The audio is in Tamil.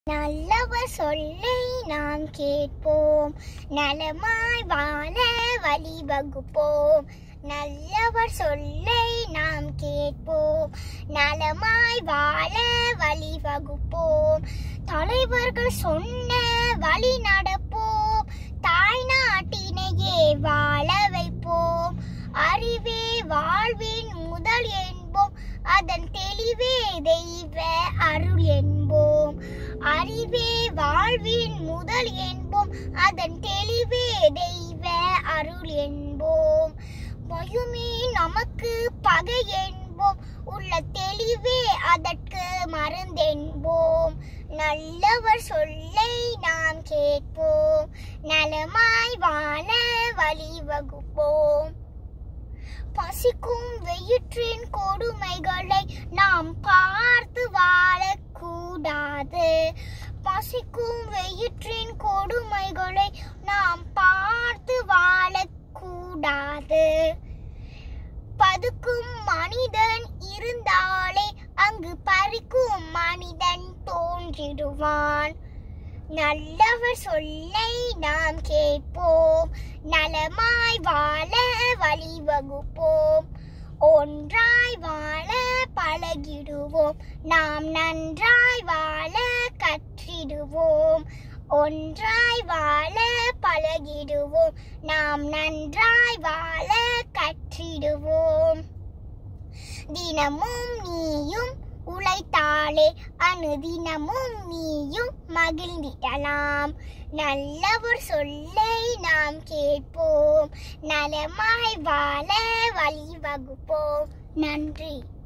நல்லவர் சொல்லை நாம் கேட்போம் நலமாய் வாழ வழிவகுப்போம் நல்லவர் சொல்லை நாம் கேட்போம் நலமாய் வாழ வழிவகுப்போம் தலைவர்கள் சொன்ன வழி நடப்போம் தாய் நாட்டினையே வாழ வைப்போம் அறிவே வாழ்வின் முதல் என்போம் அதன் தெளிவே தெய்வ அருள் என்போம் அறிவே வாழ்வின் முதல் என்போம் அதன் தெளிவே தெய்வ அருள் என்போம் பயுமே நமக்கு பகை என்போம் உள்ள தெளிவே அதற்கு மருந்தென்போம் நல்லவர் சொல்லை நாம் கேட்போம் நலமாய் வாழ வழிவகுப்போம் பசிக்கும் வெயிற்றின் கொடுமைகளை நாம் பார்த்து வாழக்கூடாது பசிக்கும் வெயிற்றின் கொடுமைகளை நாம் பார்த்து வாழக்கூடாது பதுக்கும் மனிதன் இருந்தாலே அங்கு பறிக்கும் மனிதன் தோன்றிடுவான் நல்லவர் சொல்லை நாம் கேட்போம் நலமாய் வாழ வழிவகுப்போம் ஒன்றாய் வாழ பழகிடுவோம் நாம் நன்றாய் வாழ கற்றிடுவோம் ஒன்றாய் வாழ பழகிடுவோம் நாம் நன்றாய் வாழ கற்றிடுவோம் தினமும் நீயும் உழைத்தாலே அனுதினமும் நீயும் மகிழ்ந்திடலாம் நல்லவர் சொல்லை நாம் கேட்போம் நலமாய் வாழ வழிவகுப்போம் நன்றி